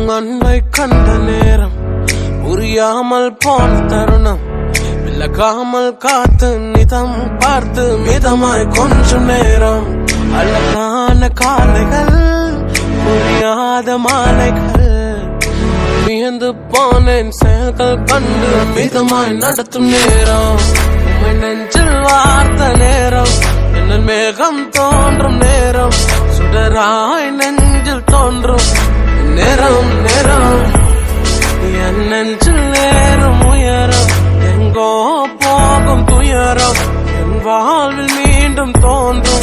அன்பை கண்ட நேரம் புரியாமல் போன தருணம் விலகாமல் காத்து நிதம் பார்த்து மிதமாய் கொஞ்சம் நேரம் அழகான காலைகள் புரியாத மாலைகள் வியந்து போனேன் செயல்கள் கண்டு மிதமாய் நடத்தும் நேரம் உம்மை நெஞ்சில் வார்த்த நேரம் என்ன மேகம் தோன்றும் நேரம் சுடராய் நெஞ்சில் தோன்றும் நேரம் நேரம் என் நெஞ்சில் நேரும் உயரம் எங்கோ போகும் துயரம் என் வாழ்வில் மீண்டும் தோன்றும்